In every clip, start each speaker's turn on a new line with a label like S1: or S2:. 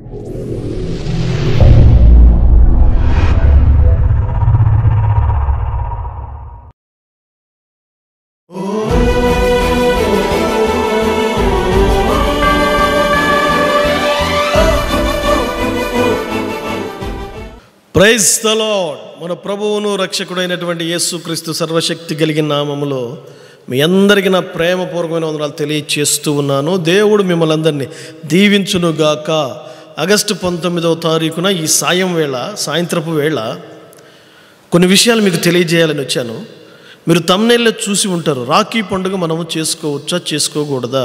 S1: praise the lord మన ప్రభువును రక్షకుడైనటువంటి యేసుక్రీస్తు సర్వశక్తి కలిగిన నామములో మీ అందరికీ నా ప్రేమపూర్వకమైన వందనాలు తెలియచేస్తూ ఉన్నాను దేవుడు మిమ్మల్ని అందరినీ దీవించునుగాక ఆగస్టు పంతొమ్మిదవ తారీఖున ఈ సాయం వేళ సాయంత్రపు వేళ కొన్ని విషయాలు మీకు తెలియజేయాలని వచ్చాను మీరు తమ్నేల్లో చూసి ఉంటారు రాఖీ పండుగ మనము చేసుకోవచ్చా చేసుకోకూడదా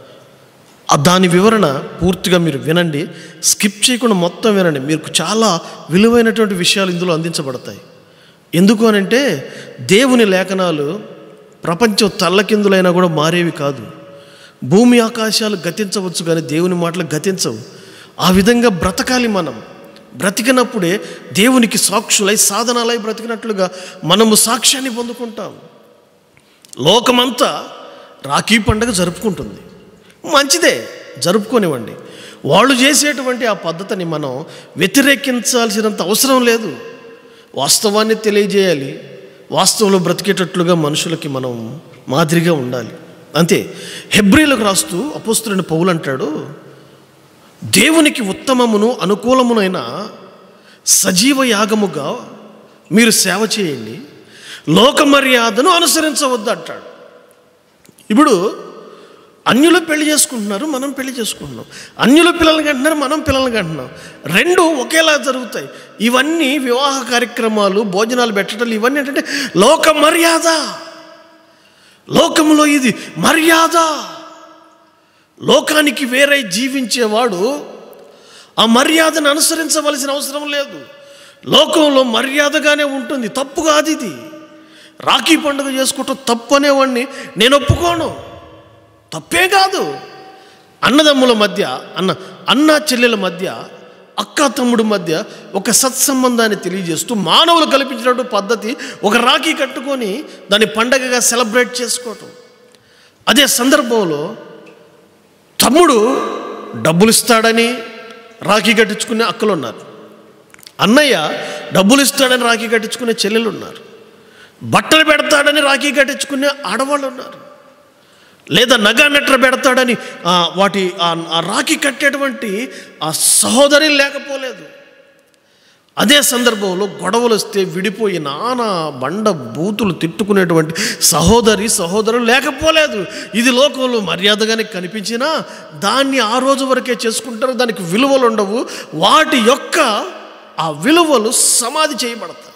S1: ఆ దాని వివరణ పూర్తిగా మీరు వినండి స్కిప్ చేయకుండా మొత్తం వినండి మీకు చాలా విలువైనటువంటి విషయాలు ఇందులో అందించబడతాయి ఎందుకు అనంటే దేవుని లేఖనాలు ప్రపంచం తల్లకిందులైనా కూడా మారేవి కాదు భూమి ఆకాశాలు గతించవచ్చు కానీ దేవుని మాటలు గతించవు ఆ విధంగా బ్రతకాలి మనం బ్రతికినప్పుడే దేవునికి సాక్షులై సాధనాలై బ్రతికినట్లుగా మనము సాక్ష్యాన్ని పొందుకుంటాం లోకమంతా రాఖీ పండుగ జరుపుకుంటుంది మంచిదే జరుపుకోనివ్వండి వాళ్ళు చేసేటువంటి ఆ పద్ధతిని మనం వ్యతిరేకించాల్సినంత అవసరం లేదు వాస్తవాన్ని తెలియజేయాలి వాస్తవంలో బ్రతికేటట్లుగా మనుషులకి మనం మాదిరిగా ఉండాలి అంతే హెబ్రిలకు రాస్తూ అపోస్తులని పౌలు అంటాడు దేవునికి ఉత్తమమును అనుకూలమునైన సజీవ యాగముగా మీరు సేవ చేయండి లోక మర్యాదను అనుసరించవద్దు అంటాడు ఇప్పుడు అన్యులు పెళ్లి చేసుకుంటున్నారు మనం పెళ్లి చేసుకుంటున్నాం అన్యులు పిల్లల్ని కంటున్నారు మనం పిల్లల్ని కంటున్నాం రెండు ఒకేలా జరుగుతాయి ఇవన్నీ వివాహ కార్యక్రమాలు భోజనాలు పెట్టడం ఇవన్నీ ఏంటంటే లోక మర్యాద లోకంలో ఇది మర్యాద లోకానికి వేరే జీవించేవాడు ఆ మర్యాదను అనుసరించవలసిన అవసరం లేదు లోకంలో మర్యాదగానే ఉంటుంది తప్పు కాదు ఇది రాఖీ పండుగ చేసుకోవటం తప్పు అనేవాడిని నేను ఒప్పుకోను తప్పే కాదు అన్నదమ్ముల మధ్య అన్న అన్న చెల్లెల మధ్య అక్క తమ్ముడు మధ్య ఒక సత్సంబంధాన్ని తెలియజేస్తూ మానవులు కల్పించినట్టు పద్ధతి ఒక రాఖీ కట్టుకొని దాన్ని పండగగా సెలబ్రేట్ చేసుకోవటం అదే సందర్భంలో తమ్ముడు డబ్బులు ఇస్తాడని రాఖీ కట్టించుకునే అక్కలు ఉన్నారు అన్నయ్య డబ్బులు ఇస్తాడని రాఖీ కట్టించుకునే చెల్లెలు ఉన్నారు బట్టలు పెడతాడని రాఖీ కట్టించుకునే ఆడవాళ్ళు ఉన్నారు లేదా నగ నట్ర పెడతాడని ఆ, వాటి ఆ ఆ రాఖీ కట్టేటువంటి ఆ సహోదరి లేకపోలేదు అదే సందర్భంలో గొడవలు వస్తే విడిపోయి నానా బండ బూతులు తిట్టుకునేటువంటి సహోదరి సహోదరులు లేకపోలేదు ఇది లోకంలో మర్యాదగానే కనిపించినా దాన్ని ఆ రోజు వరకే చేసుకుంటారు దానికి విలువలు ఉండవు వాటి యొక్క ఆ విలువలు సమాధి చేయబడతాయి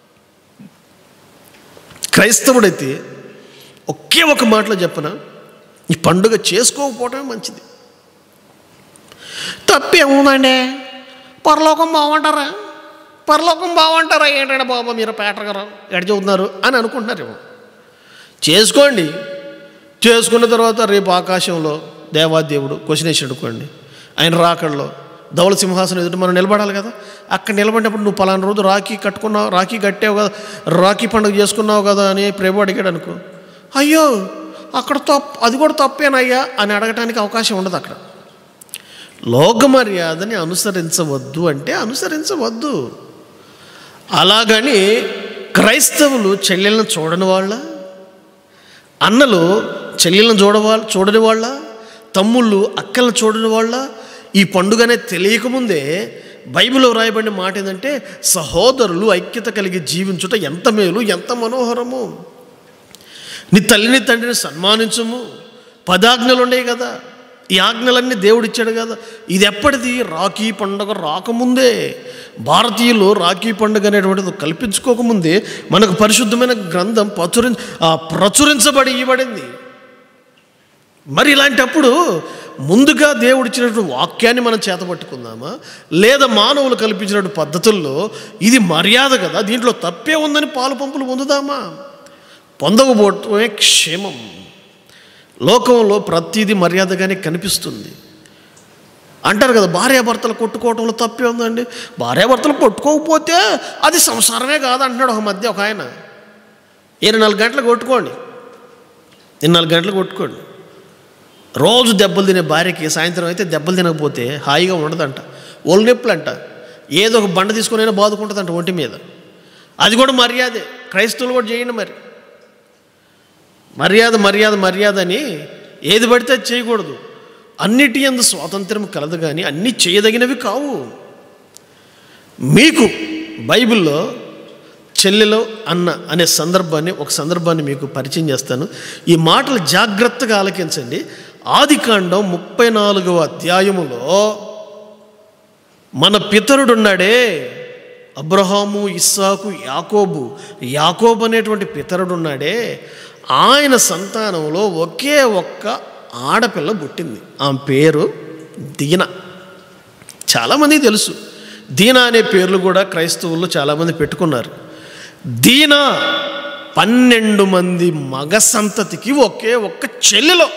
S1: క్రైస్తవుడైతే ఒకే ఒక మాటలో చెప్పన ఈ పండుగ చేసుకోకపోవటమే మంచిది తప్పేముందండి పరలోకం బాగుంటారా పరలోకం బాగుంటారా ఏంటంటే బాబా మీరు పేటర్ గారు ఎడ చెబుతున్నారు అని అనుకుంటున్నారేమో చేసుకోండి చేసుకున్న తర్వాత రేపు ఆకాశంలో దేవాదేవుడు క్వశ్చన్ వేసి అనుకోండి ఆయన రాకడలో ధవల సింహాసనం ఎదుట మనం నిలబడాలి కదా అక్కడ నిలబడినప్పుడు నువ్వు పలానా రోజు రాఖీ కట్టుకున్నావు రాఖీ కట్టావు కదా రాఖీ పండుగ చేసుకున్నావు కదా అని ప్రభు అడిగాడు అనుకో అయ్యో అక్కడ తప్పు అది కూడా తప్పేనయ్యా అని అడగటానికి అవకాశం ఉండదు అక్కడ లోక మర్యాదని అనుసరించవద్దు అంటే అనుసరించవద్దు అలాగని క్రైస్తవులు చెల్లెలను చూడని వాళ్ళ అన్నలు చెల్లెలను చూడవాళ్ళ చూడని వాళ్ళ తమ్ముళ్ళు అక్కలను చూడని వాళ్ళ ఈ పండుగనే తెలియకముందే బైబిల్లో రాయబడిన మాట ఏంటంటే సహోదరులు ఐక్యత కలిగి జీవించుట ఎంత మేలు ఎంత మనోహరము నీ తల్లిని తండ్రిని సన్మానించము పదాజ్ఞలు ఉన్నాయి కదా ఈ ఆజ్ఞలన్నీ దేవుడు ఇచ్చాడు కదా ఇది ఎప్పటిది రాఖీ పండుగ రాకముందే భారతీయులు రాఖీ పండుగ అనేటువంటిది కల్పించుకోకముందే మనకు పరిశుద్ధమైన గ్రంథం ప్రచురి ఆ, ప్రచురించబడి ఇవ్వబడింది మరి ఇలాంటప్పుడు ముందుగా దేవుడు ఇచ్చినటువంటి వాక్యాన్ని మనం చేతపట్టుకుందామా లేదా మానవులు కల్పించినటువంటి పద్ధతుల్లో ఇది మర్యాద కదా దీంట్లో తప్పే ఉందని పాలు పంపులు పొందుదామా పొందకపోవటమే క్షేమం లోకంలో ప్రతిదీ మర్యాదగానే కనిపిస్తుంది అంటారు కదా భార్యాభర్తలు కొట్టుకోవటంలో తప్పే ఉందండి భార్యాభర్తలు కొట్టుకోకపోతే అది సంసారమే కాదు అంటున్నాడు ఒక మధ్య ఒక ఆయన ఇరవై నాలుగు గంటలు కొట్టుకోండి ఇరవై నాలుగు గంటలు కొట్టుకోండి రోజు దెబ్బలు తినే భార్యకి సాయంత్రం అయితే దెబ్బలు తినకపోతే హాయిగా ఉండదంట ఒళ్ళు నొప్పులు అంట ఏదో ఒక బండ తీసుకునైనా బాదుకుంటుందంట ఒంటి మీద అది కూడా మర్యాదే క్రైస్తవులు కూడా చేయండి మరి మర్యాద మర్యాద మర్యాద అని ఏది పడితే అది చేయకూడదు అన్నిటి ఎందు స్వాతంత్రం కలదు కానీ అన్నీ చేయదగినవి కావు మీకు బైబిల్లో చెల్లెలో అన్న అనే సందర్భాన్ని ఒక సందర్భాన్ని మీకు పరిచయం చేస్తాను ఈ మాటలు జాగ్రత్తగా ఆలకించండి ఆదికాండం ముప్పై నాలుగవ అధ్యాయములో మన పితరుడున్నాడే అబ్రహాము ఇస్సాకు యాకోబు యాకోబు అనేటువంటి పితరుడున్నాడే ఆయన సంతానంలో ఒకే ఒక్క ఆడపిల్ల పుట్టింది ఆమె పేరు దీన చాలామందికి తెలుసు దీనా అనే పేర్లు కూడా క్రైస్తవుల్లో చాలామంది పెట్టుకున్నారు దీనా పన్నెండు మంది మగ సంతతికి ఒకే ఒక్క చెల్లెలో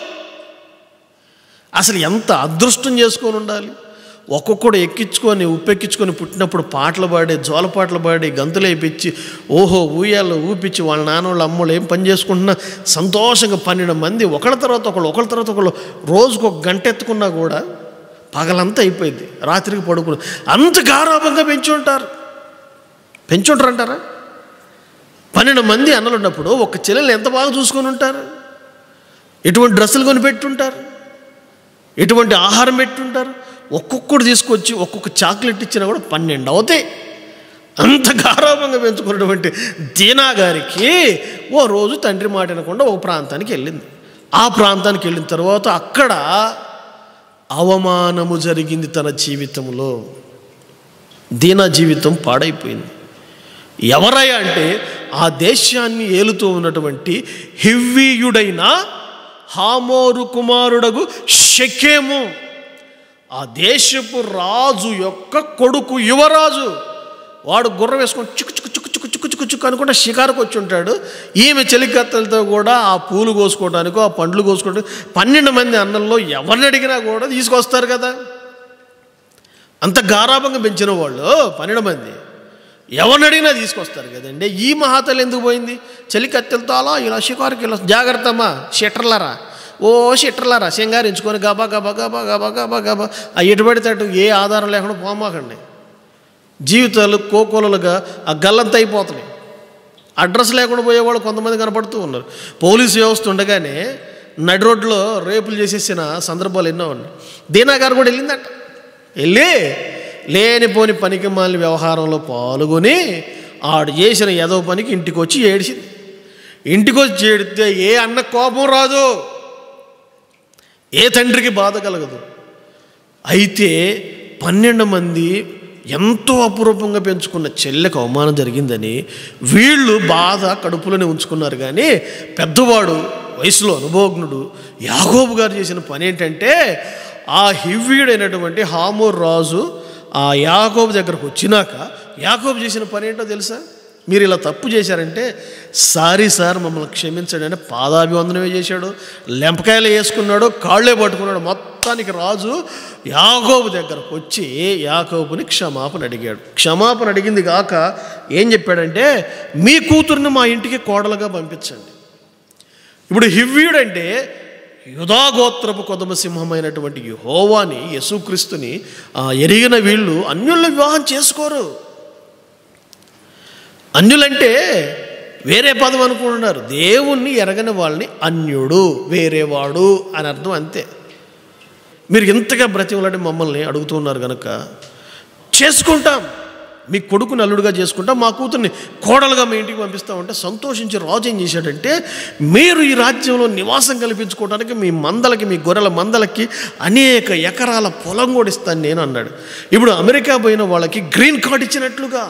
S1: అసలు ఎంత అదృష్టం చేసుకొని ఉండాలి ఒక్కొక్కడు ఎక్కించుకొని ఉప్పెక్కించుకొని పుట్టినప్పుడు పాటలు పాడి జోలపాటలు పాడి గంతులు వేయించి ఓహో ఊయాలు ఊపించి వాళ్ళ నాన్న వాళ్ళ అమ్మోళ్ళు ఏం పని చేసుకుంటున్నా సంతోషంగా పన్నెండు మంది ఒకళ్ళ తర్వాత ఒకళ్ళు ఒకళ్ళ తర్వాత ఒకళ్ళు రోజుకు ఒక గంట ఎత్తుకున్నా కూడా పగలంతా అయిపోయింది రాత్రికి పడుకుని అంత గారాభంగా పెంచి ఉంటారు పెంచుంటారు అంటారా పన్నెండు మంది అన్నలు ఉన్నప్పుడు ఒక చెల్లెలు ఎంత బాగా చూసుకొని ఉంటారు ఎటువంటి డ్రెస్సులు కొని పెట్టుంటారు ఎటువంటి ఆహారం పెట్టుంటారు ఒక్కొక్కడు తీసుకొచ్చి ఒక్కొక్క చాక్లెట్ ఇచ్చినా కూడా పన్నెండు అవుతాయి అంత గారాభంగా పెంచుకున్నటువంటి దీనా గారికి ఓ రోజు తండ్రి మాట వినకుండా ఒక ప్రాంతానికి వెళ్ళింది ఆ ప్రాంతానికి వెళ్ళిన తర్వాత అక్కడ అవమానము జరిగింది తన జీవితంలో దీనా జీవితం పాడైపోయింది ఎవరయ్యా అంటే ఆ దేశాన్ని ఏలుతూ ఉన్నటువంటి హివ్వీయుడైన హామోరు కుమారుడగు షెకేము ఆ దేశపు రాజు యొక్క కొడుకు యువరాజు వాడు గుర్రం వేసుకొని చిక్కు చిక్కు చిక్కు చిక్కు చిక్కు చిక్కు చిక్కు అనుకుంటే షికారుకు వచ్చి ఉంటాడు ఈమె చెలికత్తలతో కూడా ఆ పూలు కోసుకోవడానికో ఆ పండ్లు కోసుకోవడానికి పన్నెండు మంది అన్నంలో ఎవరిని అడిగినా కూడా తీసుకొస్తారు కదా అంత గారాభంగా పెంచిన వాళ్ళు పన్నెండు మంది ఎవరిని అడిగినా తీసుకొస్తారు కదండి ఈ మహాతలు ఎందుకు పోయింది చలి కత్తెలతో అలా ఇలా షికారుకి ఇలా జాగ్రత్తమ్మా షెటర్లరా ఓ షెటర్లరా సింగారించుకొని గబా గబా గబా గబా గబా గబా ఆ ఎటు పడితే అటు ఏ ఆధారం లేకుండా పోమాకండి జీవితాలు కోకోలలుగా ఆ గల్లంత అయిపోతున్నాయి అడ్రస్ లేకుండా పోయేవాళ్ళు కొంతమంది కనపడుతూ ఉన్నారు పోలీసు వ్యవస్థ ఉండగానే నడి రోడ్లో రేపులు చేసేసిన సందర్భాలు ఎన్నో ఉన్నాయి దీనా గారు కూడా వెళ్ళిందట వెళ్ళి లేనిపోని పనికి మాలిన వ్యవహారంలో పాల్గొని ఆడు చేసిన ఏదో పనికి ఇంటికి వచ్చి ఏడిచింది ఇంటికి వచ్చి ఏడితే ఏ అన్న కోపం రాదు ఏ తండ్రికి బాధ కలగదు అయితే పన్నెండు మంది ఎంతో అపురూపంగా పెంచుకున్న చెల్లెకు అవమానం జరిగిందని వీళ్ళు బాధ కడుపులోనే ఉంచుకున్నారు కానీ పెద్దవాడు వయసులో అనుభవజ్ఞుడు యాగోబు గారు చేసిన పని ఏంటంటే ఆ హివ్యుడైనటువంటి హామూర్ రాజు ఆ యాకోబు దగ్గరకు వచ్చినాక యాకోబు చేసిన పని ఏంటో తెలుసా మీరు ఇలా తప్పు చేశారంటే సారీ సార్ మమ్మల్ని క్షమించండి అని పాదాభివందనమే చేశాడు లెంపకాయలు వేసుకున్నాడు కాళ్ళే పట్టుకున్నాడు మొత్తానికి రాజు యాకోబు దగ్గరకు వచ్చి యాకోబుని క్షమాపణ అడిగాడు క్షమాపణ అడిగింది కాక ఏం చెప్పాడంటే మీ కూతుర్ని మా ఇంటికి కోడలుగా పంపించండి ఇప్పుడు హివ్యుడంటే యుధాగోత్రపు కొదమ సింహమైనటువంటి యహోవాని యేసుక్రీస్తుని ఆ ఎరిగిన వీళ్ళు అన్యుల్ని వివాహం చేసుకోరు అన్యులంటే వేరే పదం అనుకుంటున్నారు దేవుణ్ణి ఎరగని వాళ్ళని అన్యుడు వేరేవాడు అని అర్థం అంతే మీరు ఇంతగా బ్రతిమలాడి మమ్మల్ని అడుగుతున్నారు కనుక చేసుకుంటాం మీ కొడుకుని అల్లుడుగా చేసుకుంటాం మా కూతుర్ని కోడలుగా మీ ఇంటికి పంపిస్తామంటే సంతోషించి రాజు ఏం చేశాడంటే మీరు ఈ రాజ్యంలో నివాసం కల్పించుకోవడానికి మీ మందలకి మీ గొర్రెల మందలకి అనేక ఎకరాల పొలం కూడా ఇస్తాను నేను అన్నాడు ఇప్పుడు అమెరికా పోయిన వాళ్ళకి గ్రీన్ కార్డ్ ఇచ్చినట్లుగా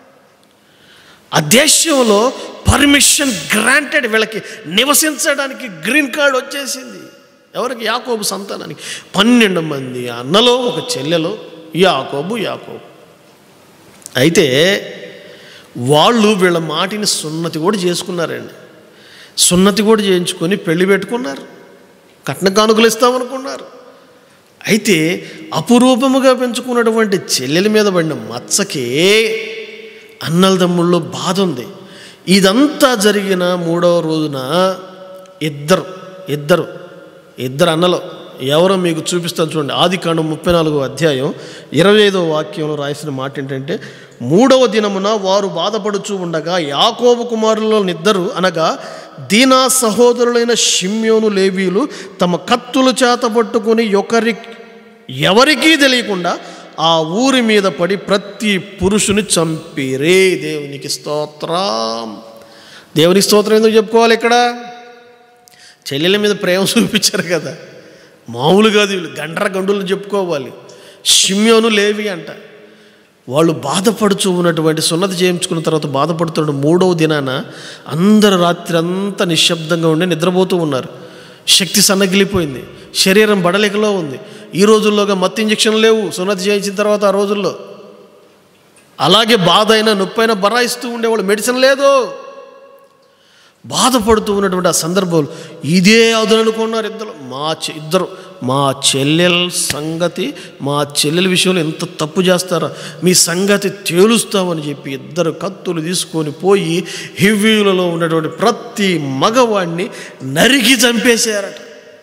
S1: ఆ దేశంలో పర్మిషన్ గ్రాంటెడ్ వీళ్ళకి నివసించడానికి గ్రీన్ కార్డ్ వచ్చేసింది ఎవరికి యాకోబు సంతానానికి పన్నెండు మంది అన్నలో ఒక చెల్లెలో యాకోబు యాకోబు అయితే వాళ్ళు వీళ్ళ మాటిని సున్నతి కూడా చేసుకున్నారండి సున్నతి కూడా చేయించుకొని పెళ్లి పెట్టుకున్నారు కట్న కానుకలు ఇస్తామనుకున్నారు అయితే అపురూపముగా పెంచుకున్నటువంటి చెల్లెల మీద పడిన మచ్చకే అన్నల తమ్ముళ్ళు బాధ ఉంది ఇదంతా జరిగిన మూడవ రోజున ఇద్దరు ఇద్దరు ఇద్దరు అన్నలు ఎవరో మీకు చూపిస్తాను చూడండి ఆది కాండం ముప్పై నాలుగో అధ్యాయం ఇరవై ఐదో వాక్యంలో రాసిన మాట ఏంటంటే మూడవ దినమున వారు బాధపడుచూ ఉండగా యాకోబు కుమారులలో నిద్దరు అనగా దీనా సహోదరులైన షిమ్యోను లేవీలు తమ కత్తులు చేత పట్టుకుని ఒకరి ఎవరికీ తెలియకుండా ఆ ఊరి మీద పడి ప్రతి పురుషుని చంపిరే దేవునికి స్తోత్రం దేవునికి స్తోత్రం ఎందుకు చెప్పుకోవాలి ఇక్కడ చెల్లెల మీద ప్రేమ చూపించారు కదా మామూలు కాదు వీళ్ళు గండ్ర గండులు చెప్పుకోవాలి షిమ్యోను లేవి అంట వాళ్ళు బాధపడుచు ఉన్నటువంటి సున్నతి చేయించుకున్న తర్వాత బాధపడుతున్న మూడవ దినాన అందరు రాత్రి అంతా నిశ్శబ్దంగా ఉండి నిద్రపోతూ ఉన్నారు శక్తి సన్నగిలిపోయింది శరీరం బడలికలో ఉంది ఈ రోజుల్లోగా మత్తు ఇంజక్షన్ లేవు సున్నతి చేయించిన తర్వాత ఆ రోజుల్లో అలాగే బాధ అయినా నొప్పి అయినా బరాయిస్తూ ఉండేవాళ్ళు మెడిసిన్ లేదు బాధపడుతూ ఉన్నటువంటి ఆ సందర్భంలో ఇదే అదుననుకున్నారు ఇద్దరు మా చె- ఇద్దరు మా చెల్లెల సంగతి మా చెల్లెల విషయంలో ఎంత తప్పు చేస్తారా మీ సంగతి తేలుస్తామని చెప్పి ఇద్దరు కత్తులు తీసుకొని పోయి హివ్యూలలో ఉన్నటువంటి ప్రతి మగవాడిని నరికి చంపేశారట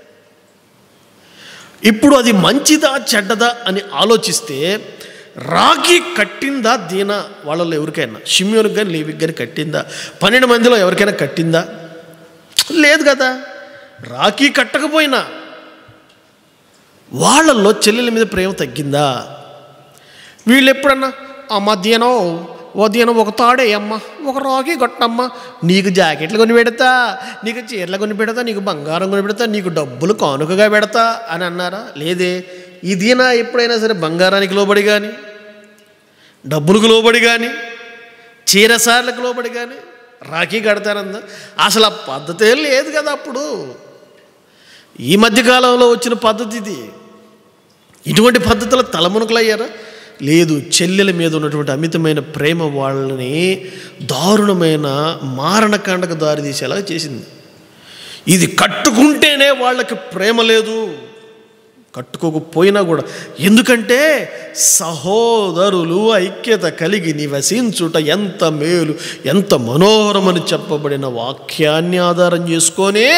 S1: ఇప్పుడు అది మంచిదా చెడ్డదా అని ఆలోచిస్తే రాఖీ కట్టిందా దీనా వాళ్ళలో ఎవరికైనా షిమ్యోనికి కానీ లేవికి కానీ కట్టిందా పన్నెండు మందిలో ఎవరికైనా కట్టిందా లేదు కదా రాఖీ కట్టకపోయినా వాళ్ళల్లో చెల్లెల మీద ప్రేమ తగ్గిందా వీళ్ళు ఎప్పుడన్నా ఆ మధ్యాహ్నం ఉదయం ఒక తాడే అమ్మ ఒక రాగి కొట్టమ్మ నీకు జాకెట్లు కొని పెడతా నీకు చీరలు కొని పెడతా నీకు బంగారం కొని పెడతా నీకు డబ్బులు కానుకగా పెడతా అని అన్నారా లేదే ఇదినా ఎప్పుడైనా సరే బంగారానికి లోబడి కానీ డబ్బులకు లోబడి కానీ చీరసార్లకు లోబడి కానీ రాఖీ కడతానందా అసలు ఆ పద్ధతే లేదు కదా అప్పుడు ఈ మధ్యకాలంలో వచ్చిన పద్ధతి ఇది ఇటువంటి పద్ధతుల తలమునకలయ్యారా లేదు చెల్లెల మీద ఉన్నటువంటి అమితమైన ప్రేమ వాళ్ళని దారుణమైన మారణకాండకు దారితీసేలా చేసింది ఇది కట్టుకుంటేనే వాళ్ళకి ప్రేమ లేదు కట్టుకోకపోయినా కూడా ఎందుకంటే సహోదరులు ఐక్యత కలిగి నివసించుట ఎంత మేలు ఎంత మనోహరమని చెప్పబడిన వాక్యాన్ని ఆధారం చేసుకొనే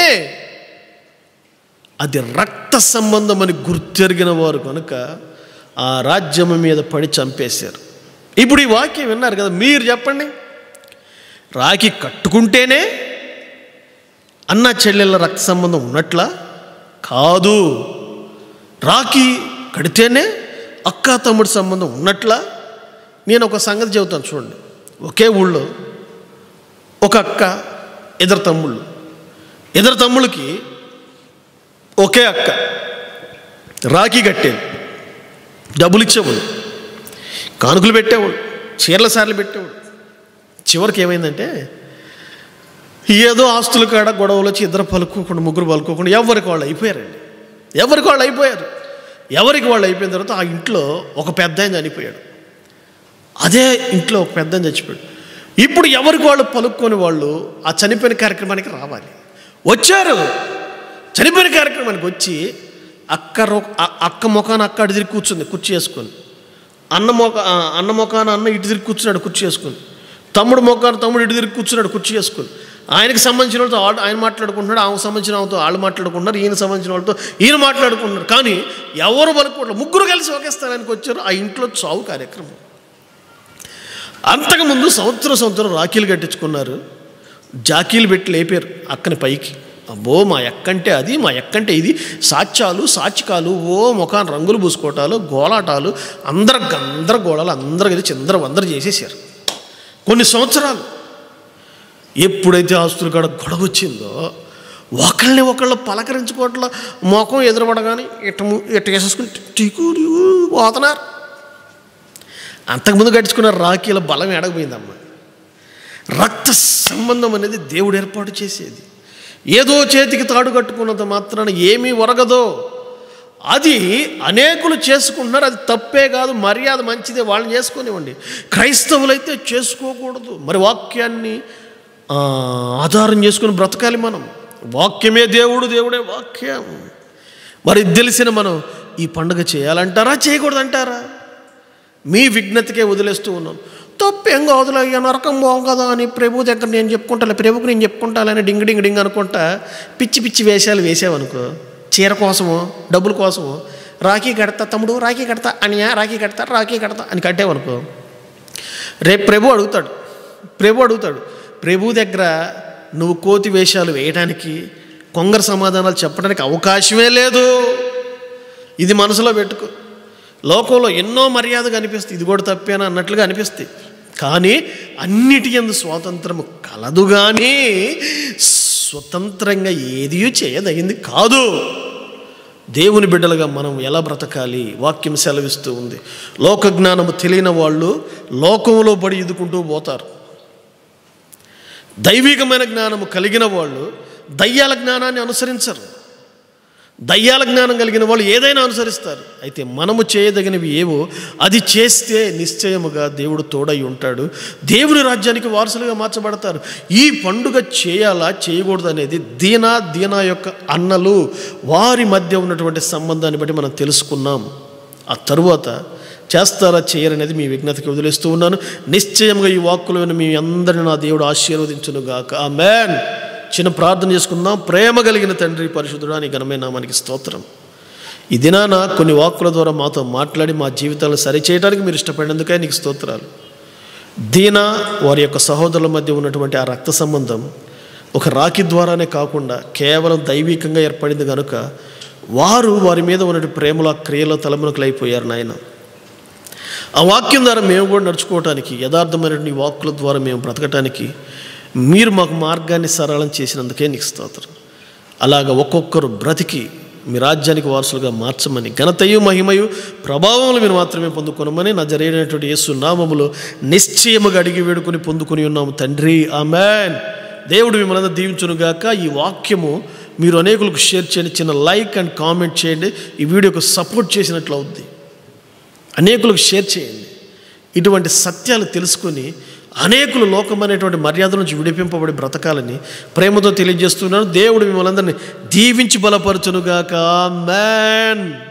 S1: అది రక్త సంబంధం అని గుర్తెరిగిన వారు కనుక ఆ రాజ్యం మీద పడి చంపేశారు ఇప్పుడు ఈ వాక్యం విన్నారు కదా మీరు చెప్పండి రాఖీ కట్టుకుంటేనే అన్న చెల్లెళ్ళ రక్త సంబంధం ఉన్నట్లా కాదు రాఖీ కడితేనే అక్క తమ్ముడి సంబంధం ఉన్నట్లా నేను ఒక సంగతి చెబుతాను చూడండి ఒకే ఊళ్ళో ఒక అక్క ఇద్దరు తమ్ముళ్ళు ఇద్దరు తమ్ముళ్ళకి ఒకే అక్క రాఖీ కట్టేది డబ్బులు ఇచ్చేవాడు కానుకలు పెట్టేవాడు చీరల సార్లు పెట్టేవాడు చివరికి ఏమైందంటే ఏదో ఆస్తుల కాడ గొడవలు వచ్చి ఇద్దరు పలుకోకుండా ముగ్గురు పలుకోకుండా ఎవరికి వాళ్ళు అయిపోయారండి ఎవరికి వాళ్ళు అయిపోయారు ఎవరికి వాళ్ళు అయిపోయిన తర్వాత ఆ ఇంట్లో ఒక పెద్ద ఆయన చనిపోయాడు అదే ఇంట్లో ఒక పెద్ద ఆయన చచ్చిపోయాడు ఇప్పుడు ఎవరికి వాళ్ళు పలుక్కొని వాళ్ళు ఆ చనిపోయిన కార్యక్రమానికి రావాలి వచ్చారు చనిపోయిన కార్యక్రమానికి వచ్చి అక్క రో అ- అక్క ముఖాన అక్క అటు తిరిగి కూర్చుంది కుర్చీ వేసుకొని అన్న మొక ఆ, అన్న ముఖాన అన్న ఇటు తిరిగి కూర్చున్నాడు కుర్చీ వేసుకొని తమ్ముడు మొఖాన తమ్ముడు ఇటు తిరిగి కూర్చున్నాడు కుర్చీ వేసుకొని ఆయనకి సంబంధించిన వాళ్ళతో వాళ్ళు ఆయన మాట్లాడుకుంటున్నాడు ఆమెకు సంబంధించిన వాళ్ళతో వాళ్ళు మాట్లాడుకుంటున్నారు ఈయన సంబంధించిన వాళ్ళతో ఈయన మాట్లాడుకుంటున్నారు కానీ ఎవరు పలుకోవట్లేదు ముగ్గురు కలిసి ఒకే స్థానానికి వచ్చారు ఆ ఇంట్లో చావు కార్యక్రమం అంతకుముందు సంవత్సరం సంవత్సరం రాఖీలు కట్టించుకున్నారు జాకీలు పెట్టి లేపారు అక్కని పైకి అబ్బో మా ఎక్కంటే అది మా ఎక్కంటే ఇది సాక్ష్యాలు సాచికాలు ఓ ముఖాన్ రంగులు పూసుకోవటాలు గోలాటాలు అందరు గందరగోళాలు అందరూ కలిసి చిందర వందరు చేసేసారు కొన్ని సంవత్సరాలు ఎప్పుడైతే ఆస్తులు కాడ గొడవ వచ్చిందో ఒకళ్ళని ఒకళ్ళు పలకరించుకోవట్ల ముఖం ఎదురుపడగానే ఇట ము- ఇట వేసేసుకుని టికు టికు పోతున్నారు అంతకుముందు కట్టించుకున్న రాఖీల బలం ఎడకపోయిందమ్మ రక్త సంబంధం అనేది దేవుడు ఏర్పాటు చేసేది ఏదో చేతికి తాడు కట్టుకున్నంత మాత్రాన ఏమీ ఒరగదో అది అనేకులు చేసుకుంటున్నారు అది తప్పే కాదు మర్యాద మంచిదే వాళ్ళని చేసుకునివ్వండి క్రైస్తవులైతే చేసుకోకూడదు మరి వాక్యాన్ని ఆ, ఆధారం చేసుకుని బ్రతకాలి మనం వాక్యమే దేవుడు దేవుడే వాక్యం మరి ఇది తెలిసిన మనం ఈ పండుగ చేయాలంటారా చేయకూడదంటారా మీ విఘ్నతకే వదిలేస్తూ ఉన్నాను తప్పేం కాదులే ఇక నరకం పోం కదా అని ప్రభు దగ్గర నేను చెప్పుకుంటాలే ప్రభుకు నేను చెప్పుకుంటాలని డింగ్ డింగ్ డింగ్ అనుకుంటా పిచ్చి పిచ్చి వేషాలు వేసావనుకో చీర కోసమో డబ్బుల కోసమో రాఖీ కడతా తమ్ముడు రాఖీ కడతా అనియా రాఖీ కడతా రాఖీ కడతా అని కట్టేవనుకో రేపు ప్రభు అడుగుతాడు ప్రభు అడుగుతాడు ప్రభు దగ్గర నువ్వు కోతి వేషాలు వేయడానికి కొంగర సమాధానాలు చెప్పడానికి అవకాశమే లేదు ఇది మనసులో పెట్టుకో లోకంలో ఎన్నో మర్యాదగా అనిపిస్తుంది ఇది కూడా తప్పేనా అన్నట్లుగా అనిపిస్తుంది కానీ అన్నిటి ఎందు స్వాతంత్రము కలదు కానీ స్వతంత్రంగా ఏది చేయదగింది కాదు దేవుని బిడ్డలుగా మనం ఎలా బ్రతకాలి వాక్యం సెలవిస్తూ ఉంది లోక జ్ఞానము తెలియని వాళ్ళు లోకంలో పడి ఇదుకుంటూ పోతారు దైవికమైన జ్ఞానము కలిగిన వాళ్ళు దయ్యాల జ్ఞానాన్ని అనుసరించరు దయ్యాల జ్ఞానం కలిగిన వాళ్ళు ఏదైనా అనుసరిస్తారు అయితే మనము చేయదగినవి ఏవో అది చేస్తే నిశ్చయముగా దేవుడు తోడై ఉంటాడు దేవుని రాజ్యానికి వారసులుగా మార్చబడతారు ఈ పండుగ చేయాలా చేయకూడదు అనేది దీనా దీనా యొక్క అన్నలు వారి మధ్య ఉన్నటువంటి సంబంధాన్ని బట్టి మనం తెలుసుకున్నాం ఆ తరువాత చేస్తారా చేయరనేది మీ విజ్ఞతకి వదిలేస్తూ ఉన్నాను నిశ్చయంగా ఈ వాక్కులు విని మీ అందరిని నా దేవుడు ఆశీర్వదించును గాక ఆ మ్యాన్ చిన్న ప్రార్థన చేసుకుందాం ప్రేమ కలిగిన తండ్రి పరిశుద్ధుడా నీ ఘనమైన నామానికి స్తోత్రం ఈ దినాన కొన్ని వాక్కుల ద్వారా మాతో మాట్లాడి మా జీవితాలను సరిచేయడానికి మీరు ఇష్టపడినందుకే నీకు స్తోత్రాలు దీన వారి యొక్క సహోదరుల మధ్య ఉన్నటువంటి ఆ రక్త సంబంధం ఒక రాఖీ ద్వారానే కాకుండా కేవలం దైవికంగా ఏర్పడింది కనుక వారు వారి మీద ఉన్నటువంటి ప్రేమలో క్రియలో తలమునకులు అయిపోయారు నాయన ఆ వాక్యం ద్వారా మేము కూడా నడుచుకోవటానికి యథార్థమైనటువంటి ఈ వాక్కుల ద్వారా మేము బ్రతకటానికి మీరు మాకు మార్గాన్ని సరళం చేసినందుకే నీకు స్తోత్రం అలాగ ఒక్కొక్కరు బ్రతికి మీ రాజ్యానికి వారసులుగా మార్చమని ఘనతయు మహిమయు ప్రభావములు మీరు మాత్రమే పొందుకొనమని నా జరిగినటువంటి యేసు నామములో నిశ్చయముగా అడిగి వేడుకొని పొందుకొని ఉన్నాము తండ్రి ఆమెన్ దేవుడు మిమ్మల్ని దీవించునుగాక ఈ వాక్యము మీరు అనేకులకు షేర్ చేయండి చిన్న లైక్ అండ్ కామెంట్ చేయండి ఈ వీడియోకు సపోర్ట్ చేసినట్లు అవుద్ది అనేకులకు షేర్ చేయండి ఇటువంటి సత్యాలు తెలుసుకొని అనేకులు లోకం అనేటువంటి మర్యాద నుంచి విడిపింపబడి బ్రతకాలని ప్రేమతో తెలియజేస్తున్నాను దేవుడు మిమ్మల్ని అందరినీ దీవించి బలపరచునుగాక మ్యాన్